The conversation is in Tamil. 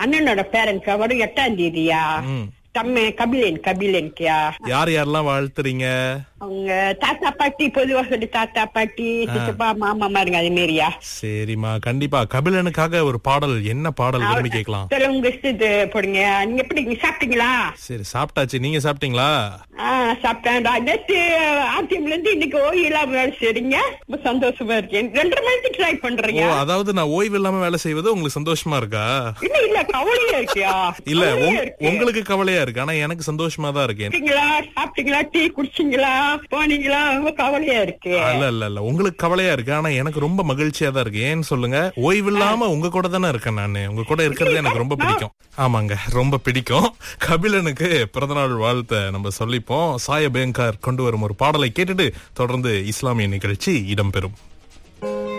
அண்ணனோட பேரண்ட்ஸ் வரும் எட்டாம் தேதியா ம். தம்மே கபிலன் கபிலன்கியா யார் யாரெல்லாம் வாழ்த்துறீங்க அவங்க தாத்தா பாட்டி பொதுவா சொல்லி தாத்தா பாட்டி சித்தப்பா மாமா மாருங்க அது மாரியா சரிம்மா கண்டிப்பா கபிலனுக்காக ஒரு பாடல் என்ன பாடல் விரும்பி கேட்கலாம் சில உங்க இஷ்டத்து போடுங்க நீங்க எப்படி நீங்க சாப்பிட்டீங்களா சரி சாப்பிட்டாச்சு நீங்க சாப்பிட்டீங்களா ஆஹ் சாப்பிட்டேன் நேற்று ஆர்டிஎம்ல இருந்து இன்னைக்கு ஓய்வு இல்லாம வேலை செய்றீங்க ரொம்ப சந்தோஷமா இருக்கேன் ரெண்டரை மணிக்கு ட்ரை ஓ பண்றீங்க அதாவது நான் ஓய்வு இல்லாம வேலை செய்வது உங்களுக்கு சந்தோஷமா இருக்கா இல்ல இல்ல கவலையா இருக்கியா இல்ல கவலையா உங்க- இருக்கு. உங்களுக்கு கவலையா இருக்கு ஆனா எனக்கு சந்தோஷமா தான் இருக்கேன் சாப்பிட்டீங்களா சாப்பிட்டீங்களா டீ குடிச்சீங்களா போனீங்களா ரொம்ப கவலையா இருக்கு இல்ல இல்ல இல்ல உங்களுக்கு கவலையா இருக்கு ஆனா எனக்கு ரொம்ப மகிழ்ச்சியா தான் இருக்கு ஏன்னு சொல்லுங்க ஓய்வு இல்லாம உங்க கூட தானே இருக்கேன் நானு உங்க கூட இருக்கிறது எனக்கு ரொம்ப பிடிக்கும் ஆமாங்க ரொம்ப பிடிக்கும் கபிலனுக்கு பிறந்தநாள் வாழ்த்தை நம்ம சொல்லிப்போம் சாய பேங்கார் கொண்டு வரும் ஒரு பாடலை கேட்டுட்டு தொடர்ந்து இஸ்லாமிய நிகழ்ச்சி இடம்பெறும்